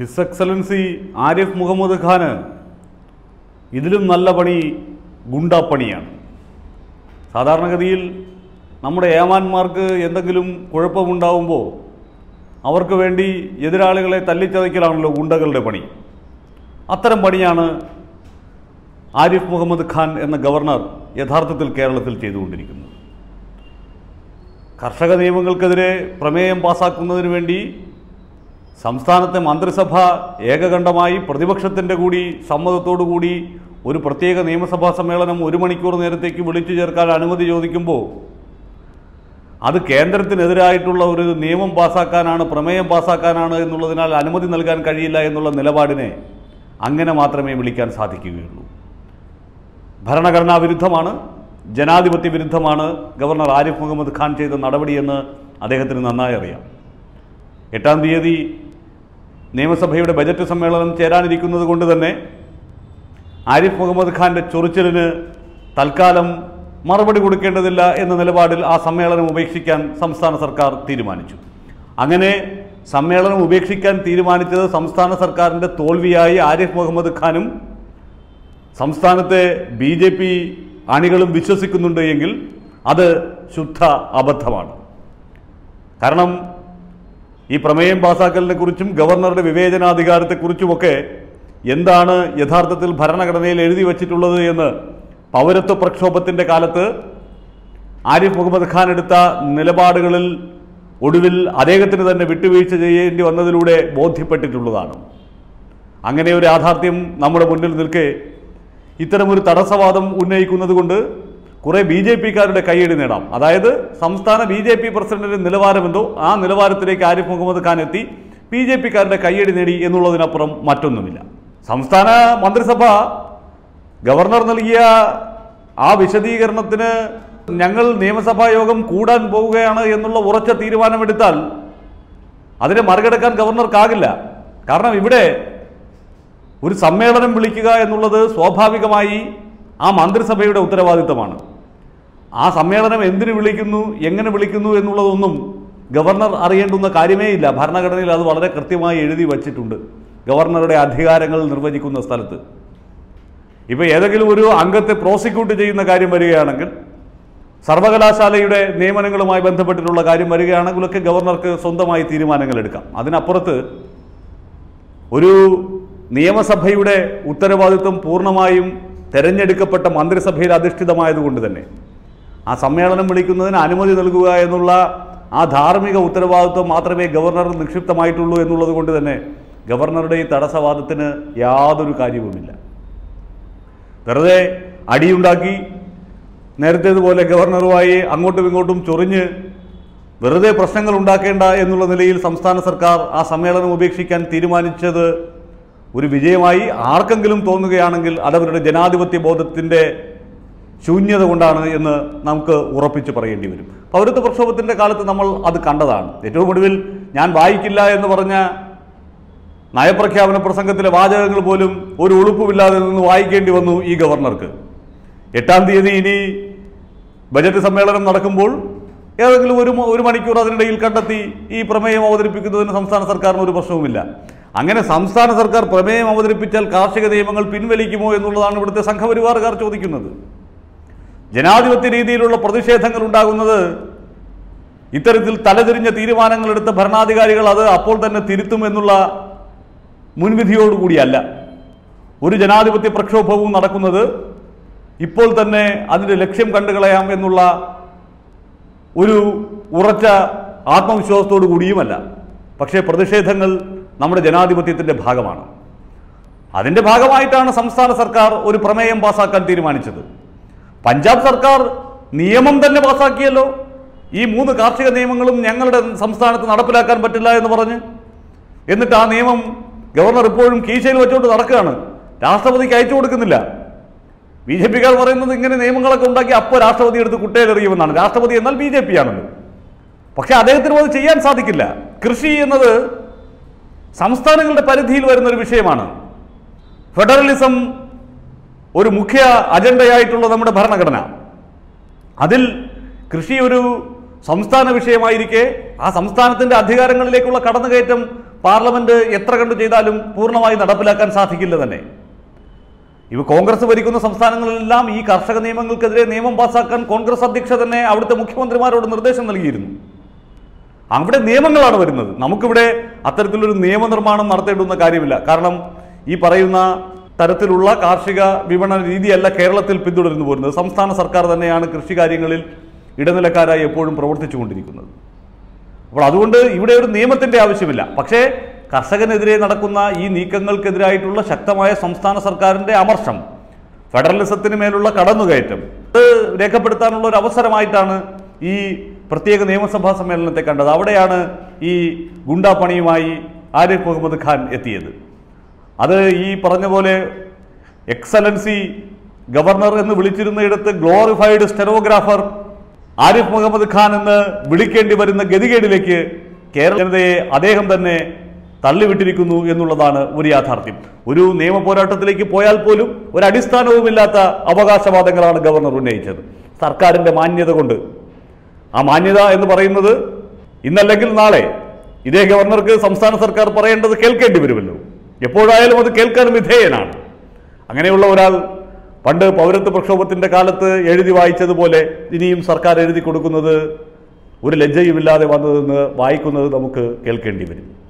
his excellency Arif Muhammad Khan ഇതിലും നല്ല പണി ഗുണ്ടാപ്പണിയാണ് സാധാരണഗതിയിൽ നമ്മുടെ ഏമാന്മാർക്ക് എന്തെങ്കിലും കുഴപ്പമുണ്ടാവുമ്പോൾ അവർക്ക് വേണ്ടി എതിരാളികളെ തല്ലിച്ചതയ്ക്കലാണല്ലോ ഗുണ്ടകളുടെ പണി അത്തരം പണിയാണ് ആരിഫ് മുഹമ്മദ് ഖാൻ എന്ന ഗവർണർ യഥാർത്ഥത്തിൽ കേരളത്തിൽ ചെയ്തുകൊണ്ടിരിക്കുന്നത് കർഷക നിയമങ്ങൾക്കെതിരെ പ്രമേയം പാസാക്കുന്നതിന് വേണ്ടി സംസ്ഥാനത്തെ മന്ത്രിസഭ ഏകകണ്ഠമായി പ്രതിപക്ഷത്തിൻ്റെ കൂടി സമ്മതത്തോടു കൂടി ഒരു പ്രത്യേക നിയമസഭാ സമ്മേളനം ഒരു മണിക്കൂർ നേരത്തേക്ക് വിളിച്ചു ചേർക്കാൻ അനുമതി ചോദിക്കുമ്പോൾ അത് കേന്ദ്രത്തിനെതിരായിട്ടുള്ള ഒരു നിയമം പാസാക്കാനാണ് പ്രമേയം പാസാക്കാനാണ് എന്നുള്ളതിനാൽ അനുമതി നൽകാൻ കഴിയില്ല എന്നുള്ള നിലപാടിനെ അങ്ങനെ മാത്രമേ വിളിക്കാൻ സാധിക്കുകയുള്ളൂ ഭരണഘടനാ വിരുദ്ധമാണ് ജനാധിപത്യ വിരുദ്ധമാണ് ഗവർണർ ആരിഫ് മുഹമ്മദ് ഖാൻ ചെയ്ത നടപടിയെന്ന് അദ്ദേഹത്തിന് നന്നായി അറിയാം എട്ടാം തീയതി നിയമസഭയുടെ ബജറ്റ് സമ്മേളനം ചേരാനിരിക്കുന്നത് കൊണ്ട് തന്നെ ആരിഫ് മുഹമ്മദ് ഖാന്റെ ചൊറിച്ചിലിന് തൽക്കാലം മറുപടി കൊടുക്കേണ്ടതില്ല എന്ന നിലപാടിൽ ആ സമ്മേളനം ഉപേക്ഷിക്കാൻ സംസ്ഥാന സർക്കാർ തീരുമാനിച്ചു അങ്ങനെ സമ്മേളനം ഉപേക്ഷിക്കാൻ തീരുമാനിച്ചത് സംസ്ഥാന സർക്കാരിൻ്റെ തോൽവിയായി ആരിഫ് മുഹമ്മദ് ഖാനും സംസ്ഥാനത്തെ ബി ജെ പി അണികളും വിശ്വസിക്കുന്നുണ്ട് എങ്കിൽ അത് ശുദ്ധ അബദ്ധമാണ് കാരണം ഈ പ്രമേയം പാസാക്കലിനെ കുറിച്ചും ഗവർണറുടെ വിവേചനാധികാരത്തെക്കുറിച്ചുമൊക്കെ എന്താണ് യഥാർത്ഥത്തിൽ ഭരണഘടനയിൽ എഴുതി വച്ചിട്ടുള്ളത് എന്ന് പൗരത്വ പ്രക്ഷോഭത്തിൻ്റെ കാലത്ത് ആരിഫ് മുഹമ്മദ് ഖാൻ എടുത്ത നിലപാടുകളിൽ ഒടുവിൽ അദ്ദേഹത്തിന് തന്നെ വിട്ടുവീഴ്ച ചെയ്യേണ്ടി വന്നതിലൂടെ ബോധ്യപ്പെട്ടിട്ടുള്ളതാണ് അങ്ങനെ ഒരു യാഥാർത്ഥ്യം നമ്മുടെ മുന്നിൽ നിൽക്കെ ഇത്തരമൊരു തടസ്സവാദം ഉന്നയിക്കുന്നത് കൊണ്ട് കുറെ ബി ജെ പിക്കാരുടെ കൈയടി നേടാം അതായത് സംസ്ഥാന ബി ജെ പി പ്രസിഡന്റിന്റെ നിലവാരമെന്തോ ആ നിലവാരത്തിലേക്ക് ആരിഫ് മുഹമ്മദ് ഖാൻ എത്തി ബി ജെ പിക്കാരുടെ കൈയടി നേടി എന്നുള്ളതിനപ്പുറം മറ്റൊന്നുമില്ല സംസ്ഥാന മന്ത്രിസഭ ഗവർണർ നൽകിയ ആ വിശദീകരണത്തിന് ഞങ്ങൾ നിയമസഭാ യോഗം കൂടാൻ പോവുകയാണ് എന്നുള്ള ഉറച്ച തീരുമാനമെടുത്താൽ അതിനെ മറികടക്കാൻ ഗവർണർക്കാകില്ല കാരണം ഇവിടെ ഒരു സമ്മേളനം വിളിക്കുക എന്നുള്ളത് സ്വാഭാവികമായി ആ മന്ത്രിസഭയുടെ ഉത്തരവാദിത്തമാണ് ആ സമ്മേളനം എന്തിനു വിളിക്കുന്നു എങ്ങനെ വിളിക്കുന്നു എന്നുള്ളതൊന്നും ഗവർണർ അറിയേണ്ടുന്ന കാര്യമേ ഇല്ല ഭരണഘടനയിൽ അത് വളരെ കൃത്യമായി എഴുതി വച്ചിട്ടുണ്ട് ഗവർണറുടെ അധികാരങ്ങൾ നിർവചിക്കുന്ന സ്ഥലത്ത് ഇപ്പോൾ ഏതെങ്കിലും ഒരു അംഗത്തെ പ്രോസിക്യൂട്ട് ചെയ്യുന്ന കാര്യം വരികയാണെങ്കിൽ സർവകലാശാലയുടെ നിയമനങ്ങളുമായി ബന്ധപ്പെട്ടിട്ടുള്ള കാര്യം വരികയാണെങ്കിലൊക്കെ ഗവർണർക്ക് സ്വന്തമായി തീരുമാനങ്ങൾ എടുക്കാം അതിനപ്പുറത്ത് ഒരു നിയമസഭയുടെ ഉത്തരവാദിത്വം പൂർണ്ണമായും തെരഞ്ഞെടുക്കപ്പെട്ട മന്ത്രിസഭയിൽ അധിഷ്ഠിതമായതുകൊണ്ട് തന്നെ ആ സമ്മേളനം വിളിക്കുന്നതിന് അനുമതി നൽകുക എന്നുള്ള ആ ധാർമ്മിക ഉത്തരവാദിത്വം മാത്രമേ ഗവർണർ നിക്ഷിപ്തമായിട്ടുള്ളൂ എന്നുള്ളത് കൊണ്ട് തന്നെ ഗവർണറുടെ ഈ തടസ്സവാദത്തിന് യാതൊരു കാര്യവുമില്ല വെറുതെ അടിയുണ്ടാക്കി നേരത്തേതുപോലെ ഗവർണറുമായി അങ്ങോട്ടും ഇങ്ങോട്ടും ചൊറിഞ്ഞ് വെറുതെ പ്രശ്നങ്ങൾ ഉണ്ടാക്കേണ്ട എന്നുള്ള നിലയിൽ സംസ്ഥാന സർക്കാർ ആ സമ്മേളനം ഉപേക്ഷിക്കാൻ തീരുമാനിച്ചത് ഒരു വിജയമായി ആർക്കെങ്കിലും തോന്നുകയാണെങ്കിൽ അതവരുടെ ജനാധിപത്യ ബോധത്തിൻ്റെ ശൂന്യത കൊണ്ടാണ് എന്ന് നമുക്ക് ഉറപ്പിച്ച് പറയേണ്ടി വരും പൗരത്വ പ്രക്ഷോഭത്തിൻ്റെ കാലത്ത് നമ്മൾ അത് കണ്ടതാണ് ഏറ്റവും ഒടുവിൽ ഞാൻ വായിക്കില്ല എന്ന് പറഞ്ഞ നയപ്രഖ്യാപന പ്രസംഗത്തിലെ വാചകങ്ങൾ പോലും ഒരു ഉളുപ്പുമില്ലാതെ നിന്ന് വായിക്കേണ്ടി വന്നു ഈ ഗവർണർക്ക് എട്ടാം തീയതി ഇനി ബജറ്റ് സമ്മേളനം നടക്കുമ്പോൾ ഏതെങ്കിലും ഒരു മ- ഒരു മണിക്കൂർ അതിനിടയിൽ കണ്ടെത്തി ഈ പ്രമേയം അവതരിപ്പിക്കുന്നതിന് സംസ്ഥാന സർക്കാരിന് ഒരു പ്രശ്നവുമില്ല അങ്ങനെ സംസ്ഥാന സർക്കാർ പ്രമേയം അവതരിപ്പിച്ചാൽ കാർഷിക നിയമങ്ങൾ പിൻവലിക്കുമോ എന്നുള്ളതാണ് ഇവിടുത്തെ സംഘപരിവാറുകാർ ചോദിക്കുന്നത് ജനാധിപത്യ രീതിയിലുള്ള പ്രതിഷേധങ്ങൾ ഉണ്ടാകുന്നത് ഇത്തരത്തിൽ തലതിരിഞ്ഞ തീരുമാനങ്ങൾ എടുത്ത ഭരണാധികാരികൾ അത് അപ്പോൾ തന്നെ തിരുത്തും എന്നുള്ള മുൻവിധിയോടുകൂടിയല്ല ഒരു ജനാധിപത്യ പ്രക്ഷോഭവും നടക്കുന്നത് ഇപ്പോൾ തന്നെ അതിൻ്റെ ലക്ഷ്യം കണ്ടുകളയാം എന്നുള്ള ഒരു ഉറച്ച ആത്മവിശ്വാസത്തോടു കൂടിയുമല്ല പക്ഷേ പ്രതിഷേധങ്ങൾ നമ്മുടെ ജനാധിപത്യത്തിൻ്റെ ഭാഗമാണ് അതിൻ്റെ ഭാഗമായിട്ടാണ് സംസ്ഥാന സർക്കാർ ഒരു പ്രമേയം പാസാക്കാൻ തീരുമാനിച്ചത് പഞ്ചാബ് സർക്കാർ നിയമം തന്നെ പാസാക്കിയല്ലോ ഈ മൂന്ന് കാർഷിക നിയമങ്ങളും ഞങ്ങളുടെ സംസ്ഥാനത്ത് നടപ്പിലാക്കാൻ പറ്റില്ല എന്ന് പറഞ്ഞ് എന്നിട്ട് ആ നിയമം ഗവർണർ ഇപ്പോഴും കീശയിൽ വെച്ചുകൊണ്ട് നടക്കുകയാണ് രാഷ്ട്രപതിക്ക് അയച്ചു കൊടുക്കുന്നില്ല ബി ജെ പിക്കാർ പറയുന്നത് ഇങ്ങനെ നിയമങ്ങളൊക്കെ ഉണ്ടാക്കി അപ്പോൾ രാഷ്ട്രപതി എടുത്ത് കുട്ടയിലെറിയുമെന്നാണ് രാഷ്ട്രപതി എന്നാൽ ബി ജെ പി ആണല്ലോ പക്ഷെ അദ്ദേഹത്തിനും അത് ചെയ്യാൻ സാധിക്കില്ല കൃഷി എന്നത് സംസ്ഥാനങ്ങളുടെ പരിധിയിൽ വരുന്ന ഒരു വിഷയമാണ് ഫെഡറലിസം ഒരു മുഖ്യ അജണ്ടയായിട്ടുള്ള നമ്മുടെ ഭരണഘടന അതിൽ കൃഷി ഒരു സംസ്ഥാന വിഷയമായിരിക്കെ ആ സംസ്ഥാനത്തിൻ്റെ അധികാരങ്ങളിലേക്കുള്ള കടന്നുകയറ്റം പാർലമെന്റ് എത്ര കണ്ടു ചെയ്താലും പൂർണ്ണമായി നടപ്പിലാക്കാൻ സാധിക്കില്ല തന്നെ ഇവ കോൺഗ്രസ് ഭരിക്കുന്ന സംസ്ഥാനങ്ങളിലെല്ലാം ഈ കർഷക നിയമങ്ങൾക്കെതിരെ നിയമം പാസാക്കാൻ കോൺഗ്രസ് അധ്യക്ഷ തന്നെ അവിടുത്തെ മുഖ്യമന്ത്രിമാരോട് നിർദ്ദേശം നൽകിയിരുന്നു അവിടെ നിയമങ്ങളാണ് വരുന്നത് നമുക്കിവിടെ അത്തരത്തിലൊരു നിയമനിർമ്മാണം നടത്തേണ്ടുന്ന കാര്യമില്ല കാരണം ഈ പറയുന്ന തരത്തിലുള്ള കാർഷിക വിപണന രീതിയല്ല കേരളത്തിൽ പിന്തുടരുന്നു പോരുന്നത് സംസ്ഥാന സർക്കാർ തന്നെയാണ് കൃഷി കാര്യങ്ങളിൽ ഇടനിലക്കാരായി എപ്പോഴും പ്രവർത്തിച്ചുകൊണ്ടിരിക്കുന്നത് അപ്പോൾ അതുകൊണ്ട് ഇവിടെ ഒരു നിയമത്തിന്റെ ആവശ്യമില്ല പക്ഷേ കർഷകനെതിരെ നടക്കുന്ന ഈ നീക്കങ്ങൾക്കെതിരായിട്ടുള്ള ശക്തമായ സംസ്ഥാന സർക്കാരിന്റെ അമർഷം ഫെഡറലിസത്തിന് മേലുള്ള കടന്നുകയറ്റം അത് രേഖപ്പെടുത്താനുള്ള ഒരു അവസരമായിട്ടാണ് ഈ പ്രത്യേക നിയമസഭാ സമ്മേളനത്തെ കണ്ടത് അവിടെയാണ് ഈ ഗുണ്ടാപ്പണിയുമായി ആരിഫ് മുഹമ്മദ് ഖാൻ എത്തിയത് അത് ഈ പറഞ്ഞ പോലെ എക്സലൻസി ഗവർണർ എന്ന് വിളിച്ചിരുന്നയിടത്ത് ഗ്ലോറിഫൈഡ് സ്റ്റെനോഗ്രാഫർ ആരിഫ് മുഹമ്മദ് ഖാൻ എന്ന് വിളിക്കേണ്ടി വരുന്ന ഗതികേടിലേക്ക് കേരള ജനതയെ അദ്ദേഹം തന്നെ തള്ളിവിട്ടിരിക്കുന്നു എന്നുള്ളതാണ് ഒരു യാഥാർത്ഥ്യം ഒരു നിയമ പോരാട്ടത്തിലേക്ക് പോയാൽ പോലും ഒരു അടിസ്ഥാനവുമില്ലാത്ത അവകാശവാദങ്ങളാണ് ഗവർണർ ഉന്നയിച്ചത് സർക്കാരിന്റെ മാന്യത കൊണ്ട് ആ മാന്യത എന്ന് പറയുന്നത് ഇന്നല്ലെങ്കിൽ നാളെ ഇതേ ഗവർണർക്ക് സംസ്ഥാന സർക്കാർ പറയേണ്ടത് കേൾക്കേണ്ടി വരുമല്ലോ എപ്പോഴായാലും അത് കേൾക്കാൻ വിധേയനാണ് അങ്ങനെയുള്ള ഒരാൾ പണ്ട് പൗരത്വ പ്രക്ഷോഭത്തിന്റെ കാലത്ത് എഴുതി വായിച്ചതുപോലെ ഇനിയും സർക്കാർ എഴുതി കൊടുക്കുന്നത് ഒരു ലജ്ജയുമില്ലാതെ വന്നതെന്ന് വായിക്കുന്നത് നമുക്ക് കേൾക്കേണ്ടി വരും